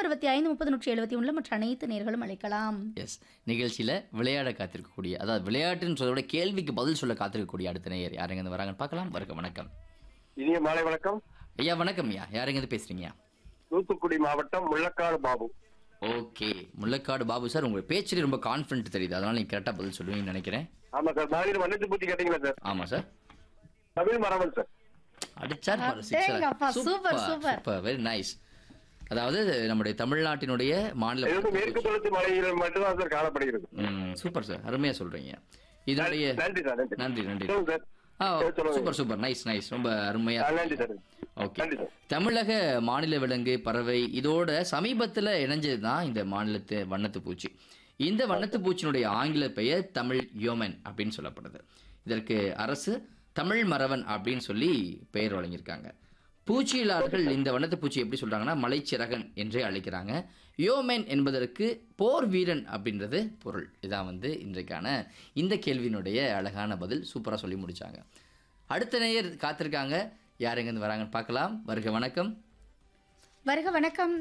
அறுபத்தி ஐந்து முப்பது நூற்றி எழுபத்தி ஒன்றில் மற்ற அனைத்து நேர்களும் அழைக்கலாம் எஸ் நிகழ்ச்சியில் விளையாட காத்திருக்கக்கூடிய அதாவது விளையாட்டுன்னு சொல்றத விட கேள்விக்கு பதில் சொல்ல காத்திருக்கக்கூடிய அடுத்த நேயர் யாருங்க இருந்து வராங்கன்னு பார்க்கலாம் வருக வணக்கம் இனிய மாலை வணக்கம் ஐயா வணக்கம் ஐயா யாருங்க இருந்து பேசுறீங்க தூத்துக்குடி மாவட்டம் முள்ளக்காடு பாபு ஓகே முள்ளக்காடு பாபு சார் உங்க பேச்சில் ரொம்ப கான்ஃபிடென்ட் தெரியுது அதனால நீங்க கரெக்டாக பதில் சொல்லுவீங்கன்னு நினைக்கிறேன் ஆமா சார் மாதிரி வண்ணத்து பூச்சி கேட்டீங்களா சார் ஆமாம் சார் தமிழ் மரவன் சார் அடிச்சார் பாரு அடேங்கப்பா, sixer super, super. Super very nice அதாவது நம்முடைய தமிழ்நாட்டினுடைய மாநில இது வந்து மேற்கு தொடர்ச்சி மலையில் மட்டும்தான் சார் காணப்படுகிறது ம், சூப்பர் சார் அருமையா சொல்றீங்க இதனுடைய நன்றி சார் நன்றி நன்றி நன்றி சொல்லுங்க சார் ஆ சொல்லுங்க. சூப்பர் சூப்பர் நைஸ் நைஸ் ரொம்ப அருமையா ஆ, நன்றி சார் ஓகே நன்றி சார் தமிழக மாநில விலங்கு பறவை இதோட சமீபத்தில் இணைஞ்சது தான் இந்த மாநிலத்து வண்ணத்து பூச்சி இந்த வண்ணத்து பூச்சியினுடைய ஆங்கில பெயர் தமிழ் யோமன் அப்படின்னு சொல்லப்படுது இதற்கு அரசு தமிழ் மறவன் அப்படின்னு சொல்லி பெயர் வழங்கியிருக்காங்க பூச்சியியலாளர்கள் இந்த வண்ணத்து பூச்சி எப்படி சொல்றாங்கன்னா மலைச்சிறகன் என்றே அழைக்கிறாங்க யோமென் என்பதற்கு போர் வீரன் அப்படின்றது பொருள் இதான் வந்து இன்றைக்கான இந்த கேள்வியினுடைய அழகான பதில் சூப்பராக சொல்லி முடிச்சாங்க அடுத்த நேயர் காத்திருக்காங்க யார் எங்கேருந்து வராங்கன்னு பார்க்கலாம் வருக வணக்கம் வருக வணக்கம்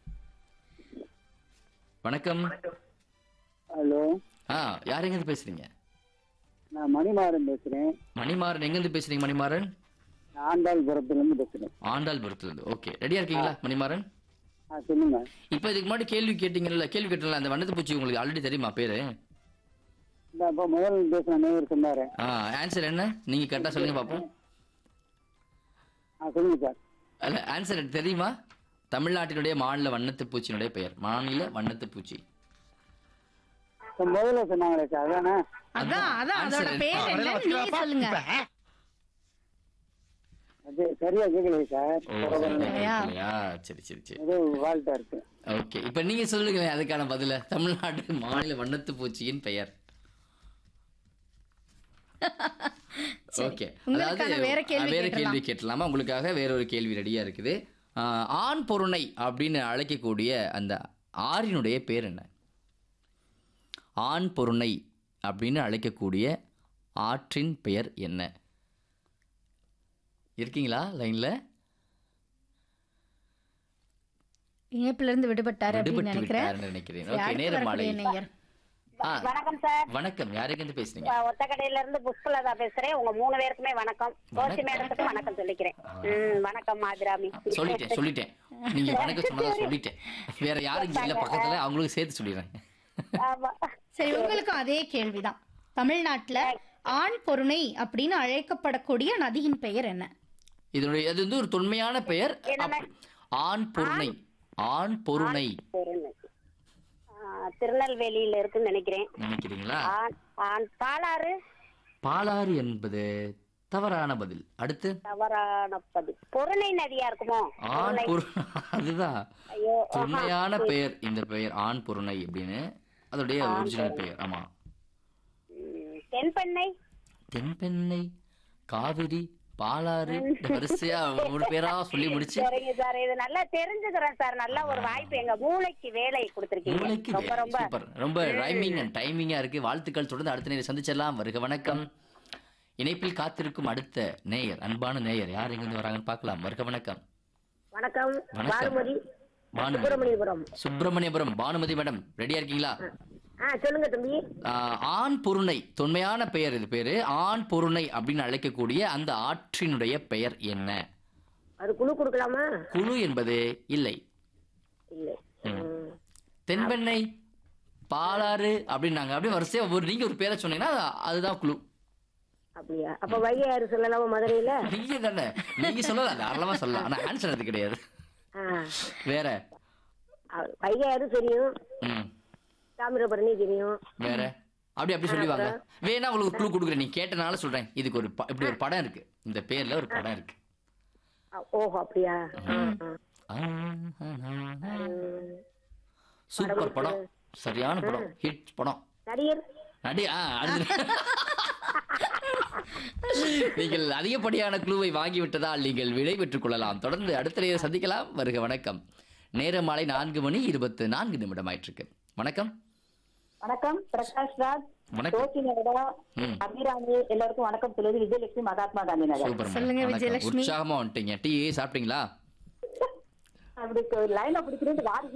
வணக்கம் ஹலோ ஆ யார் எங்கேருந்து பேசுறீங்க நான் மணிமாறன் பேசுறேன் மணிமாறன் எங்கேருந்து பேசுறீங்க மணிமாறன் ஆண்டாள்புரத்துல இருந்து பேசுறேன் ஆண்டாள்புரத்துலேருந்து ஓகே ரெடியா இருக்கீங்களா மணிமாறன் ஆ சொல்லுங்க இப்போ இதுக்கு முன்னாடி கேள்வி கேட்டீங்கல்ல கேள்வி கேட்டல அந்த வண்ணத்து பூச்சி உங்களுக்கு ஆல்ரெடி தெரியுமா பேரு இந்த அப்போ முதல் பேசுன நேயர் சொன்னாரு ஆ ஆன்சர் என்ன நீங்க கரெக்டாக சொல்லுங்க பார்ப்போம் ஆ சொல்லுங்க சார் அல்ல ஆன்சர் தெரியுமா தமிழ்நாட்டினுடைய மாநில வண்ணத்து பூச்சியினுடைய பெயர் மாநில வண்ணத்து பூச்சி இப்ப முதல்ல சொன்னாங்களே சார் அதானே அதான் அதான் answer அதோட என்ன? பேர் என்ன நீங்க சொல்லுங்க அது சரியா கேட்கலையே சார் ஓ இல்லையா? இல்லையா சரி சரி சரி ஏதோ வாழ்த்தா இருக்கு ஓகே இப்போ நீங்க சொல்லுங்களேன் அதுக்கான பதில தமிழ்நாடு மாநில வண்ணத்து பூச்சியின் பெயர் ஓகே உங்களுக்கான வேற கேள்வி வேற கேட்கலாம். கேள்வி கேட்டலாமா உங்களுக்காக வேற ஒரு கேள்வி ரெடியா இருக்குது ஆஹ், ஆண் பொருணை அப்படின்னு அழைக்கக்கூடிய அந்த ஆறினுடைய பேர் என்ன ஆண் பொருணை அப்படின்னு அழைக்கக்கூடிய ஆற்றின் பெயர் என்ன இருக்கீங்களா லைன்ல இணைப்புல இருந்து விடுபட்டாரு அப்படின்னு விடுபட்டு நினைக்கிறேன் விட்டாருன்னு நினைக்கிறேன் சரி, ஓகே அடுத்து நேரம் மாலை வரக்கூடிய நேயர். ஆ வணக்கம் சார் வணக்கம் யாருக்கு இருந்து பேசுறீங்க நான் ஒத்தக்கடையில இருந்து புஷ்பலதா பேசுறேன் உங்க மூணு பேருக்குமே வணக்கம் கோச்சி மேடத்துக்கு வணக்கம் சொல்லிக்கிறேன் ம், வணக்கம் மாதிராமி சொல்லிட்டேன் சொல்லிட்டேன் நீங்க வணக்கம் சொன்னதா சொல்லிட்டேன் வேற யாரும் இங்க இல்ல பக்கத்துல அவங்களுக்கு சேர்த்து சொல்லிடுறேன் ஆமா. சரி உங்களுக்கும் அதே கேள்விதான் தமிழ்நாட்டுல ஆண் பொருணை அப்படின்னு அழைக்கப்படக்கூடிய நதியின் பெயர் என்ன இதனுடைய அது வந்து ஒரு தொன்மையான பெயர் என்னென்ன? அப்- ஆண் பொருணை ஆண் பொருணை பொருணை. ஆ, திருநெல்வேலியில இருக்குன்னு நினைக்கிறேன் நினைக்கிறீங்களா ஆண் ஆண் பாலாறு பாலாறு என்பது தவறான பதில் அடுத்து தவறான பதில் பொருணை நதியா இருக்குமோ ஆண் பொரு அதுதான் ஐயோ தொன்மையான பெயர் இந்த பெயர் ஆண் பொருணை அப்படின்னு அதோடைய ஒரிஜினல் பெயர் ஆமா ம், தென்பெண்ணை தென்பெண்ணை காவிரி பாலாறு வரிசையா ஒரு பேரா சொல்லி முடிச்சு சரிங்க சார் இது நல்லா தெரிஞ்சுக்கிறேன் சார் நல்ல ஒரு வாய்ப்பு எங்க மூளைக்கு வேலை கொடுத்திருக்கீங்க மூளைக்கு ரொம்ப வேலை. ரொம்ப சூப்பர் ரொம்ப ரைமிங் அண்ட் டைமிங்கா இருக்கு வாழ்த்துக்கள் தொடர்ந்து அடுத்த நேரம் சந்திச்சிடலாம் வருக வணக்கம் இணைப்பில் காத்திருக்கும் அடுத்த நேயர் அன்பான நேயர் யார் எங்கிருந்து வராங்கன்னு பார்க்கலாம் வருக வணக்கம் வணக்கம் வணக்கம். பானுமதி பானுமதி சுப்பிரமணியபுரம் சுப்பிரமணியபுரம் பானுமதி மேடம் ரெடியா இருக்கீங்களா ஆ சொல்லுங்க தம்பி ஆஹ், ஆண் பொருணை தொன்மையான பெயர் இது பேரு ஆண் பொருணை அப்படின்னு அழைக்கக்கூடிய அந்த ஆற்றினுடைய பெயர் என்ன அது குழு கொடுக்கலாமா குழு என்பது இல்லை இல்ல ம். தென்பெண்ணை பாலாறு அப்படின்னாங்க அப்படியே வரிசையா ஒரு நீங்க ஒரு பேரை சொன்னீங்கன்னா அது- அதுதான் குழு அப்படியா அப்ப வைகையாறு சொல்லலாமா மதுரையில நீங்க தானே நீங்க சொல்லலாம் தாராளமா சொல்லலாம் ஆனா ஆன்சர் அது கிடையாது ஆ. வேற அ- வைகையாறு தெரியும் ம் தாமிரபரணி தெரியும் வேற அப்படி அப்படி சொல்லிவாங்க வேணா உங்களுக்கு குழு கொடுக்குறேன் நீ கேட்டனால சொல்றேன் இதுக்கு ஒரு ப- இப்படி ஒரு படம் இருக்கு இந்த பேர்ல ஒரு படம் இருக்கு அ, ஓஹோ அப்படியா ஆ, ஆ. சூப்பர் படம் சரியான படம் ஹிட் படம் நடிகர் அடி ஆ அது நீங்கள் அதிகப்படியான குழுவை வாங்கி விட்டதால் நீங்கள் விடை பெற்றுக் கொள்ளலாம் தொடர்ந்து அடுத்த நேரம் சந்திக்கலாம் வருக வணக்கம் நேரம் மாலை நான்கு மணி இருபத்து நான்கு நிமிடம் ஆயிட்டிருக்கு வணக்கம் வணக்கம் பிரகாஷ் ராஜ் வணக்கம் கோச்சி நகரா ம். அபிராமி எல்லாருக்கும் வணக்கம் சொல்லுவது விஜயலட்சுமி மகாத்மா காந்தி நகர் சூப்பர் சொல்லுங்க, வணக்கம். விஜயலட்சுமி. உற்சாகமா வந்துட்டீங்க டீ சாப்பிட்டீங்களா அப்படி லைன் பிடிக்கிறது வாரி